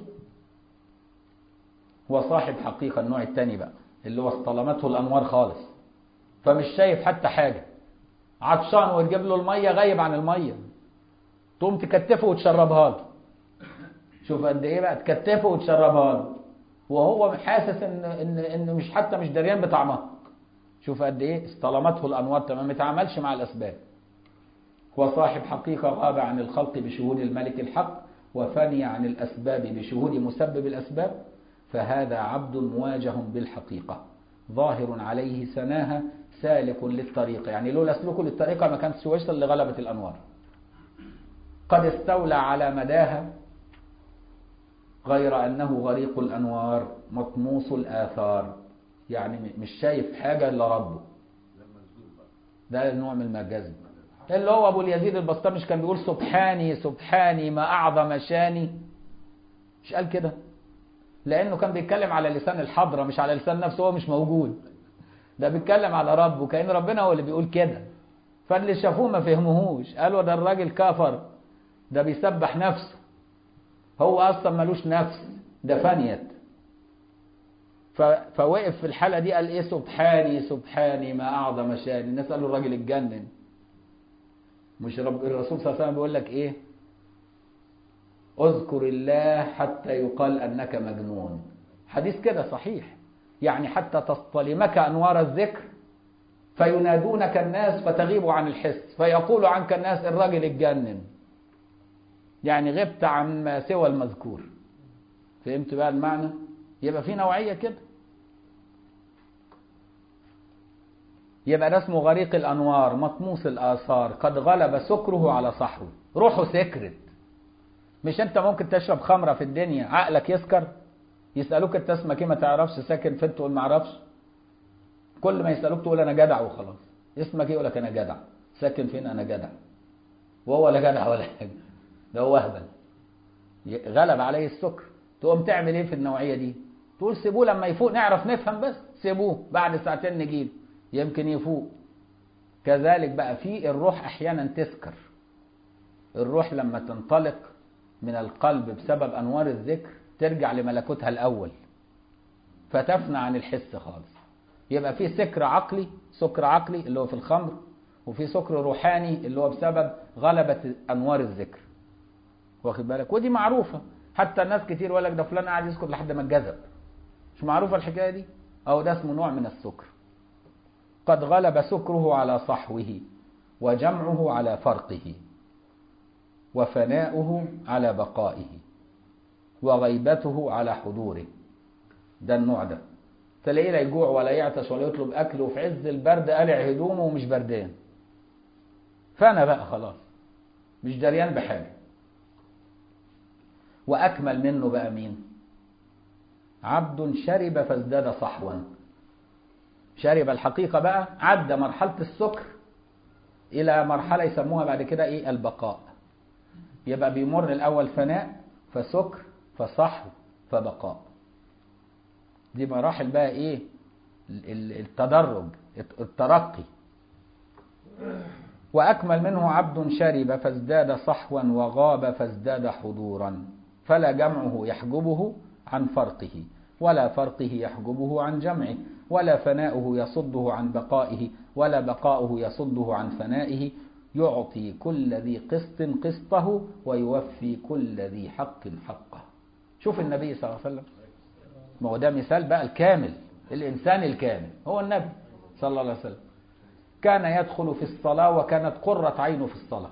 وصاحب حقيقة النوع الثاني بقى اللي هو اصطلمته الأنوار خالص فمش شايف حتى حاجة عطشان وتجيب له المية غايب عن المية تقوم تكتفه وتشربها له شوف قد ايه بقى تكتفه وتشربها له وهو حاسس ان ان ان مش حتى مش دريان بطعمها شوف قد ايه اصطلمته الانوار تمام ما تعاملش مع الاسباب وصاحب حقيقة غاب عن الخلق بشهود الملك الحق وفني عن الأسباب بشهود مسبب الأسباب فهذا عبد مواجه بالحقيقة ظاهر عليه سناها سالك للطريق يعني لولا سلوكه للطريقة ما كانش وصل لغلبة الأنوار قد استولى على مداها غير أنه غريق الأنوار مطموس الآثار يعني مش شايف حاجة إلا ربه ده نوع من المجاز اللي هو ابو اليزيد البسطامي مش كان بيقول سبحاني سبحاني ما اعظم شاني مش قال كده لانه كان بيتكلم على لسان الحضره مش على لسان نفسه هو مش موجود ده بيتكلم على ربه كان ربنا هو اللي بيقول كده فاللي شافوه ما فهموهوش قالوا ده الراجل كفر ده بيسبح نفسه هو اصلا ملوش نفس ده فنيت فوقف في الحاله دي قال ايه سبحاني سبحاني ما اعظم شاني الناس قالوا الراجل اتجنن مش رب الرسول صلى الله عليه وسلم بيقول لك ايه اذكر الله حتى يقال انك مجنون حديث كده صحيح يعني حتى تصطلمك انوار الذكر فينادونك الناس فتغيب عن الحس فيقول عنك الناس الراجل اتجنن يعني غبت عن ما سوى المذكور فهمت بقى المعنى يبقى في نوعية كده يبقى ده اسمه غريق الأنوار مطموس الآثار قد غلب سكره على صحوه روحه سكرت مش انت ممكن تشرب خمرة في الدنيا عقلك يسكر يسألوك انت اسمك ايه ما تعرفش ساكن فين تقول ما اعرفش كل ما يسألوك تقول انا جدع وخلاص اسمك ايه يقول لك انا جدع ساكن فين انا جدع وهو لا جدع ولا حاجه ده هو اهبل غلب عليه السكر تقوم تعمل ايه في النوعيه دي تقول سيبوه لما يفوق نعرف نفهم بس سيبوه بعد ساعتين نجيب يمكن يفوق كذلك بقى في الروح احيانا تسكر الروح لما تنطلق من القلب بسبب انوار الذكر ترجع لملكوتها الاول فتفنى عن الحس خالص يبقى في سكر عقلي سكر عقلي اللي هو في الخمر وفي سكر روحاني اللي هو بسبب غلبة انوار الذكر واخد بالك ودي معروفة حتى الناس كتير يقول لك ده فلان قاعد يسكت لحد ما اتجذب مش معروفة الحكاية دي او ده اسمه نوع من السكر قد غلب سكره على صحوه وجمعه على فرقه وفناؤه على بقائه وغيبته على حضوره ده النوع ده تلاقيه لا يجوع ولا يعطش ولا يطلب اكل وفي عز البرد قلع هدومه ومش بردان فانا بقى خلاص مش دريان بحاجه واكمل منه بقى مين عبد شرب فازداد صحوا شرب الحقيقه بقى عدى مرحله السكر الى مرحله يسموها بعد كده ايه البقاء يبقى بيمر الاول فناء فسكر فصحو فبقاء دي مراحل بقى ايه التدرج الترقي واكمل منه عبد شرب فازداد صحوا وغاب فازداد حضورا فلا جمعه يحجبه عن فرقه ولا فرقه يحجبه عن جمعه ولا فناؤه يصده عن بقائه ولا بقاؤه يصده عن فنائه يعطي كل ذي قسط قسطه ويوفي كل ذي حق حقه شوف النبي صلى الله عليه وسلم ما هو ده مثال بقى الكامل الإنسان الكامل هو النبي صلى الله عليه وسلم كان يدخل في الصلاة وكانت قرة عينه في الصلاة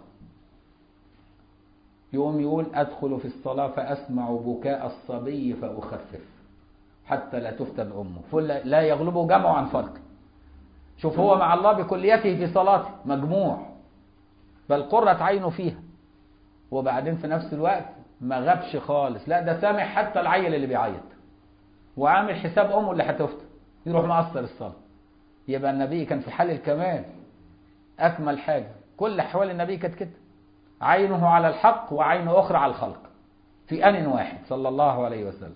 يقوم يقول أدخل في الصلاة فأسمع بكاء الصبي فأخفف حتى لا تفتن أمه فلا لا يغلبه جمع عن فرق شوف هو مع الله بكليته في صلاته مجموع بل قرة عينه فيها وبعدين في نفس الوقت ما غابش خالص لا ده سامع حتى العيل اللي بيعيط وعامل حساب امه اللي هتفتن يروح مقصر الصلاه يبقى النبي كان في حال الكمال اكمل حاجه كل احوال النبي كانت كده عينه على الحق وعين اخرى على الخلق في ان واحد صلى الله عليه وسلم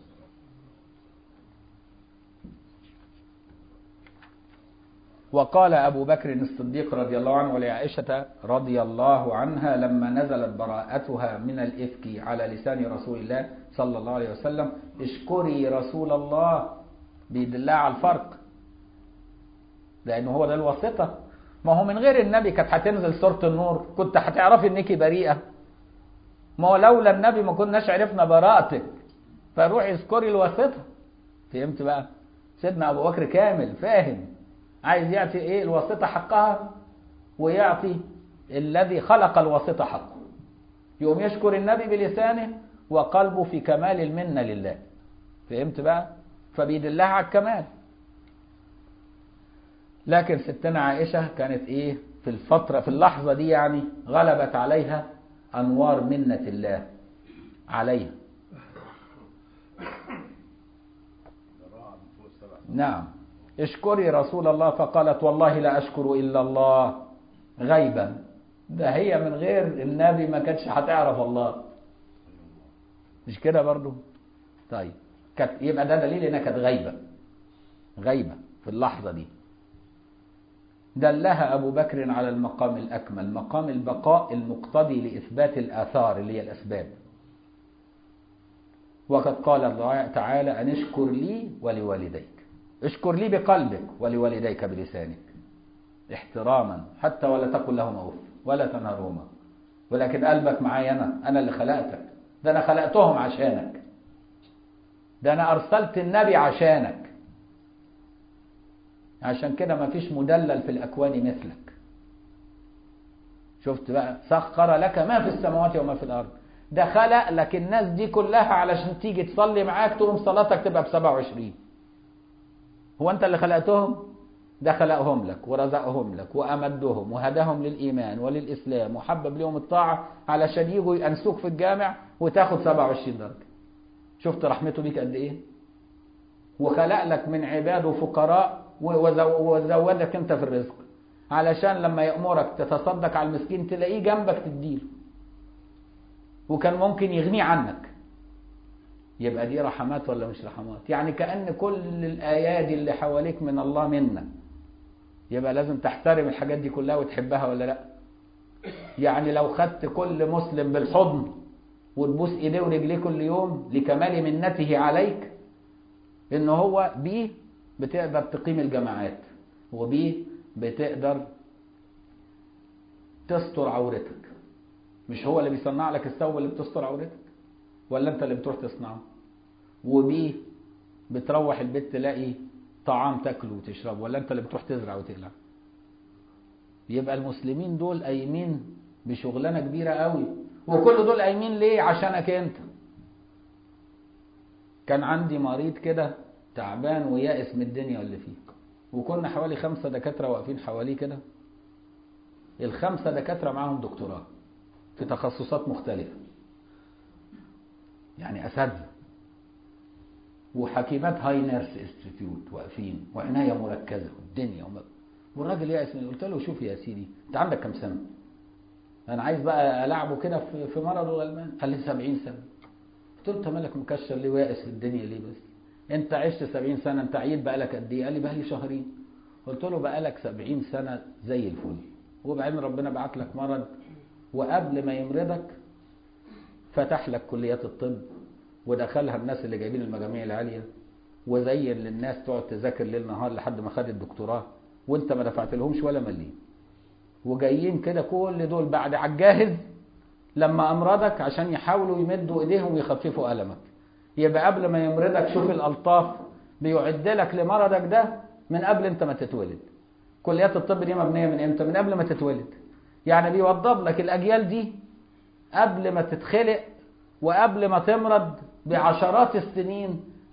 وقال أبو بكر الصديق رضي الله عنه ولعائشة رضي الله عنها لما نزلت براءتها من الإفك على لسان رسول الله صلى الله عليه وسلم اشكري رسول الله بيدلها على الفرق لأنه هو ده الواسطة ما هو من غير النبي كانت هتنزل سورة النور كنت هتعرفي انك بريئة ما هو لولا النبي ما كناش عرفنا براءتك فروحي اذكري الواسطة فهمت بقى سيدنا أبو بكر كامل فاهم عايز يعطي ايه الواسطة حقها ويعطي الذي خلق الواسطة حقه يقوم يشكر النبي بلسانه وقلبه في كمال المنة لله فهمت بقى فبيدلها على الكمال لكن ستنا عائشة كانت ايه في الفترة في اللحظة دي يعني غلبت عليها أنوار منة الله عليها نعم اشكري رسول الله فقالت والله لا أشكر إلا الله غيبا ده هي من غير النبي ما كانتش هتعرف الله مش كده برضو طيب كانت يبقى ده دليل انها كانت غيبة غيبة في اللحظة دي دلها أبو بكر على المقام الأكمل مقام البقاء المقتضي لإثبات الآثار اللي هي الأسباب وقد قال الله تعالى أن اشكر لي ولوالديك اشكر لي بقلبك ولوالديك بلسانك احتراما حتى ولا تقل لهما اف ولا تنهرهما ولكن قلبك معايا انا انا اللي خلقتك ده انا خلقتهم عشانك ده انا ارسلت النبي عشانك عشان كده ما فيش مدلل في الاكوان مثلك شفت بقى سخر لك ما في السماوات وما في الارض ده خلق لك الناس دي كلها علشان تيجي تصلي معاك تقوم صلاتك تبقى ب 27 هو انت اللي خلقتهم ده خلقهم لك ورزقهم لك وامدهم وهداهم للايمان وللاسلام وحبب لهم الطاعه علشان يجوا يانسوك في الجامع وتاخد 27 درجه شفت رحمته بيك قد ايه وخلق لك من عباده فقراء وزودك انت في الرزق علشان لما يأمرك تتصدق على المسكين تلاقيه جنبك تديله وكان ممكن يغنيه عنك يبقى دي رحمات ولا مش رحمات يعني كأن كل الآيات اللي حواليك من الله منا يبقى لازم تحترم الحاجات دي كلها وتحبها ولا لا يعني لو خدت كل مسلم بالحضن وتبوس ايديه ورجليه كل يوم لكمال منته عليك ان هو بيه بتقدر تقيم الجماعات وبيه بتقدر تستر عورتك مش هو اللي بيصنع لك الثوب اللي بتستر عورتك ولا انت اللي بتروح تصنعه وبيه بتروح البيت تلاقي طعام تاكله وتشربه ولا انت اللي بتروح تزرع وتقلع يبقى المسلمين دول قايمين بشغلانه كبيره قوي وكل دول قايمين ليه عشانك انت كان عندي مريض كده تعبان ويائس من الدنيا واللي فيه وكنا حوالي خمسة دكاترة واقفين حواليه كده الخمسة دكاترة معاهم دكتوراه في تخصصات مختلفة يعني أساتذة وحكيمات هاي نيرس انستيتيوت واقفين وعناية مركزة والدنيا وم... والراجل يائس قلت له شوف يا سيدي انت عندك كم سنة؟ انا عايز بقى العبه كده في في مرضه غلبان قال لي 70 سنة قلت له انت مالك مكشر ليه واقس في الدنيا ليه بس؟ انت عشت 70 سنة انت عييت بقالك قد ايه؟ قال لي بقالي شهرين قلت له بقالك 70 سنة زي الفل وبعدين ربنا بعت لك مرض وقبل ما يمرضك فتح لك كليات الطب ودخلها الناس اللي جايبين المجاميع العاليه وزين للناس تقعد تذاكر ليل نهار لحد ما خد الدكتوراه وانت ما دفعت لهمش ولا مليم وجايين كده كل دول بعد على الجاهز لما امرضك عشان يحاولوا يمدوا ايديهم ويخففوا المك يبقى قبل ما يمرضك شوف الالطاف بيعد لك لمرضك ده من قبل انت ما تتولد كليات الطب دي مبنيه من امتى من قبل ما تتولد يعني بيوضب لك الاجيال دي قبل ما تتخلق وقبل ما تمرض بعشرات السنين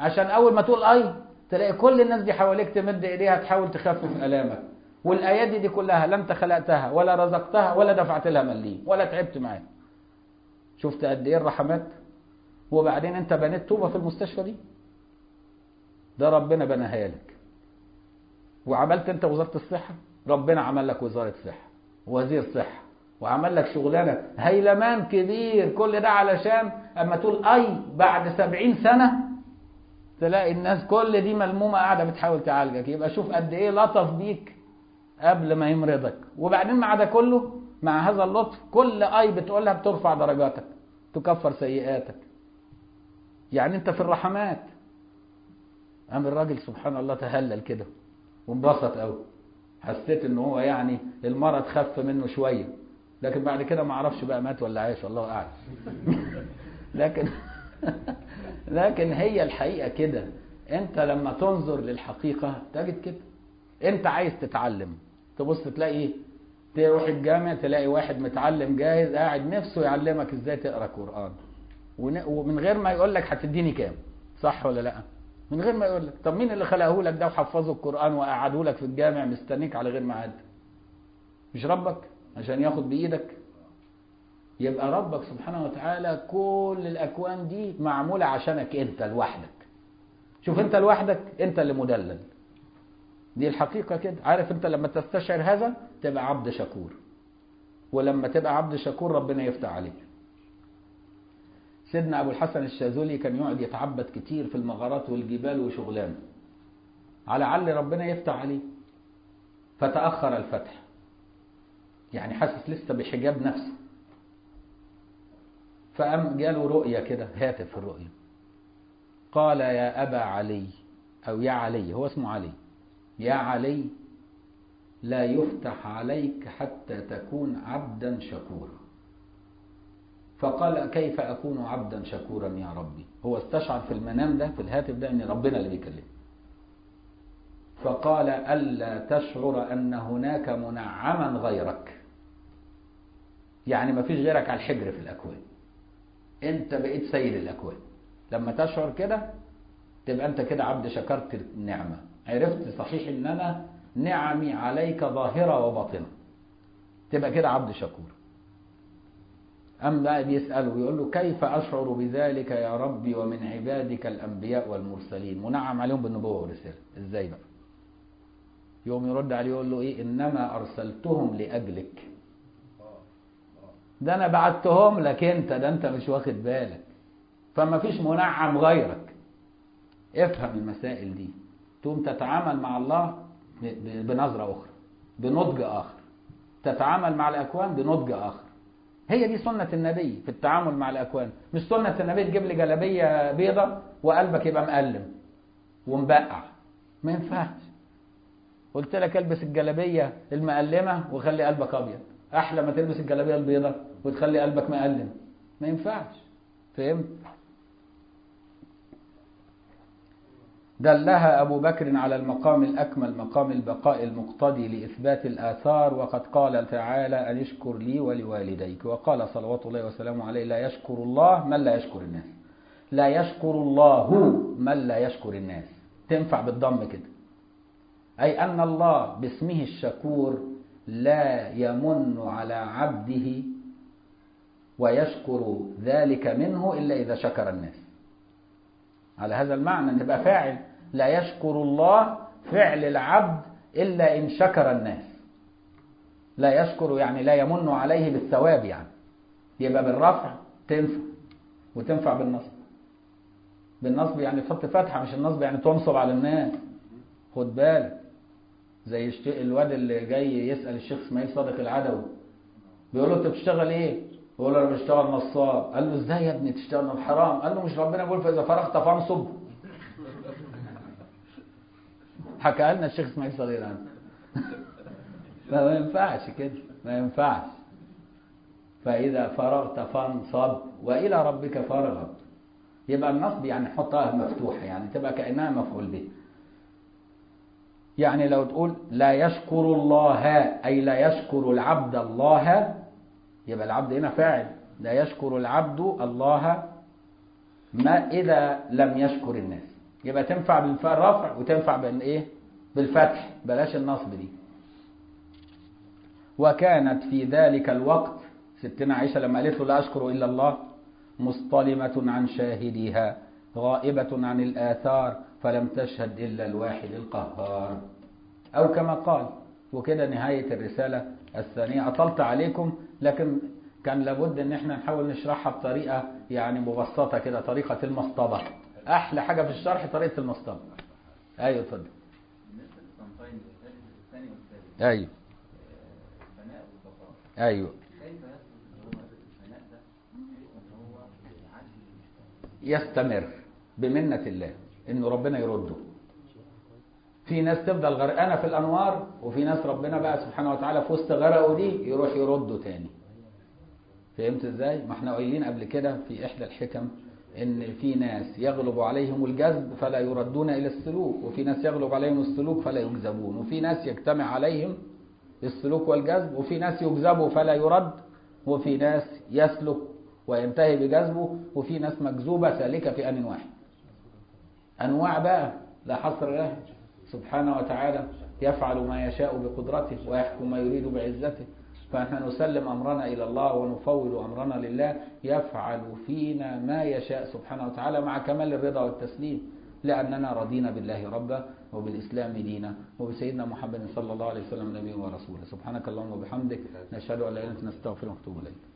عشان اول ما تقول اي تلاقي كل الناس دي حواليك تمد ايديها تحاول تخفف الامك والايادي دي كلها لا انت خلقتها ولا رزقتها ولا دفعت لها مليم ولا تعبت معاها شفت قد ايه الرحمات وبعدين انت بنيت طوبه في المستشفى دي ده ربنا بناها لك وعملت انت وزاره الصحه ربنا عمل لك وزاره صحه وزير صحه وعمل لك شغلانه هيلمان كبير كل ده علشان اما تقول اي بعد سبعين سنه تلاقي الناس كل دي ملمومه قاعده بتحاول تعالجك يبقى شوف قد ايه لطف بيك قبل ما يمرضك وبعدين مع ده كله مع هذا اللطف كل اي بتقولها بترفع درجاتك تكفر سيئاتك يعني انت في الرحمات قام الراجل سبحان الله تهلل كده وانبسط قوي حسيت ان هو يعني المرض خف منه شويه لكن بعد كده ما اعرفش بقى مات ولا عايش الله اعلم لكن لكن هي الحقيقه كده انت لما تنظر للحقيقه تجد كده انت عايز تتعلم تبص تلاقي ايه تروح الجامع تلاقي واحد متعلم جاهز قاعد نفسه يعلمك ازاي تقرا قران ومن غير ما يقول لك هتديني كام صح ولا لا من غير ما يقول لك طب مين اللي خلقه لك ده وحفظه القران وقعده لك في الجامع مستنيك على غير ميعاد مش ربك عشان ياخد بايدك يبقى ربك سبحانه وتعالى كل الاكوان دي معموله عشانك انت لوحدك شوف انت لوحدك انت اللي مدلل دي الحقيقه كده عارف انت لما تستشعر هذا تبقى عبد شكور ولما تبقى عبد شكور ربنا يفتح عليك سيدنا ابو الحسن الشاذلي كان يقعد يتعبد كتير في المغارات والجبال وشغلانه على عل ربنا يفتح عليه فتاخر الفتح يعني حاسس لسه بحجاب نفسه فقام جاله رؤية كده هاتف في الرؤية قال يا أبا علي أو يا علي هو اسمه علي يا علي لا يفتح عليك حتى تكون عبدا شكورا فقال كيف أكون عبدا شكورا يا ربي هو استشعر في المنام ده في الهاتف ده أن ربنا اللي بيكلمه فقال ألا تشعر أن هناك منعما غيرك يعني ما فيش غيرك على الحجر في الأكوان انت بقيت سيد الاكوان لما تشعر كده تبقى انت كده عبد شكرت النعمه عرفت صحيح ان انا نعمي عليك ظاهره وباطنه تبقى كده عبد شكور أم بقى بيسأله ويقول له كيف أشعر بذلك يا ربي ومن عبادك الأنبياء والمرسلين منعم عليهم بالنبوة والرسالة إزاي بقى يوم يرد عليه يقول له إيه إنما أرسلتهم لأجلك ده انا بعتهم لك انت ده انت مش واخد بالك فما فيش منعم غيرك افهم المسائل دي تقوم تتعامل مع الله بنظرة أخرى بنضج آخر تتعامل مع الأكوان بنضج آخر هي دي سنة النبي في التعامل مع الأكوان مش سنة النبي تجيب لي جلابية بيضة وقلبك يبقى مقلم ومبقع ما ينفعش قلت لك البس الجلابية المقلمة وخلي قلبك أبيض أحلى ما تلبس الجلابية البيضة وتخلي قلبك مقلم ما ينفعش فهمت دلها أبو بكر على المقام الأكمل مقام البقاء المقتضي لإثبات الآثار وقد قال تعالى أن اشكر لي ولوالديك وقال صلوات الله وسلامه عليه لا يشكر الله من لا يشكر الناس لا يشكر الله من لا يشكر الناس تنفع بالضم كده أي أن الله باسمه الشكور لا يمن على عبده ويشكر ذلك منه إلا إذا شكر الناس على هذا المعنى أن تبقى فاعل لا يشكر الله فعل العبد إلا إن شكر الناس لا يشكر يعني لا يمن عليه بالثواب يعني يبقى بالرفع تنفع وتنفع بالنصب بالنصب يعني تحط فتحة مش النصب يعني تنصب على الناس خد بالك زي الواد اللي جاي يسأل الشيخ اسماعيل صادق العدوي بيقول له انت بتشتغل ايه؟ بيقول له انا بشتغل نصاب قال له ازاي يا ابني تشتغل حرام قال له مش ربنا بيقول فاذا فرغت فانصب حكى لنا الشيخ اسماعيل صغير عنه فما ينفعش كده ما ينفعش فإذا فرغت فانصب وإلى ربك فارغب يبقى النصب يعني نحطها مفتوحة يعني تبقى كأنها مفعول به يعني لو تقول لا يشكر الله أي لا يشكر العبد الله يبقى العبد هنا فاعل لا يشكر العبد الله ما إذا لم يشكر الناس يبقى تنفع بالرفع وتنفع بالايه بالفتح بلاش النصب دي وكانت في ذلك الوقت ستنا عائشة لما قالت له لا أشكر إلا الله مصطلمة عن شاهدها غائبة عن الآثار فلم تشهد إلا الواحد القهار أو كما قال وكده نهاية الرسالة الثانية أطلت عليكم لكن كان لابد ان احنا نحاول نشرحها بطريقة يعني مبسطة كده طريقة المصطبة احلى حاجة في الشرح طريقة المصطبة ايوه اتفضل بالنسبة للصنفين الثالث الثاني والثالث ايوه الفناء والبقاء ايوه كيف يثبت ان هو الفناء ده بحيث ان هو يعدي يستمر بمنة الله انه ربنا يرده في ناس تفضل غرقانه في الانوار وفي ناس ربنا بقى سبحانه وتعالى في وسط غرقه دي يروح يرده تاني فهمت ازاي ما احنا قايلين قبل كده في احدى الحكم ان في ناس يغلب عليهم الجذب فلا يردون الى السلوك وفي ناس يغلب عليهم السلوك فلا يجذبون وفي ناس يجتمع عليهم السلوك والجذب وفي ناس يجذبوا فلا يرد وفي ناس يسلك وينتهي بجذبه وفي ناس مجذوبة سالكة في آن واحد أنواع بقى لا حصر لها سبحانه وتعالى يفعل ما يشاء بقدرته ويحكم ما يريد بعزته فنحن نسلم أمرنا إلى الله ونفوض أمرنا لله يفعل فينا ما يشاء سبحانه وتعالى مع كمال الرضا والتسليم لأننا رضينا بالله ربا وبالإسلام دينا وبسيدنا محمد صلى الله عليه وسلم نبيا ورسولا سبحانك اللهم وبحمدك نشهد أن لا إله إلا أنت نستغفرك ونتوب إليك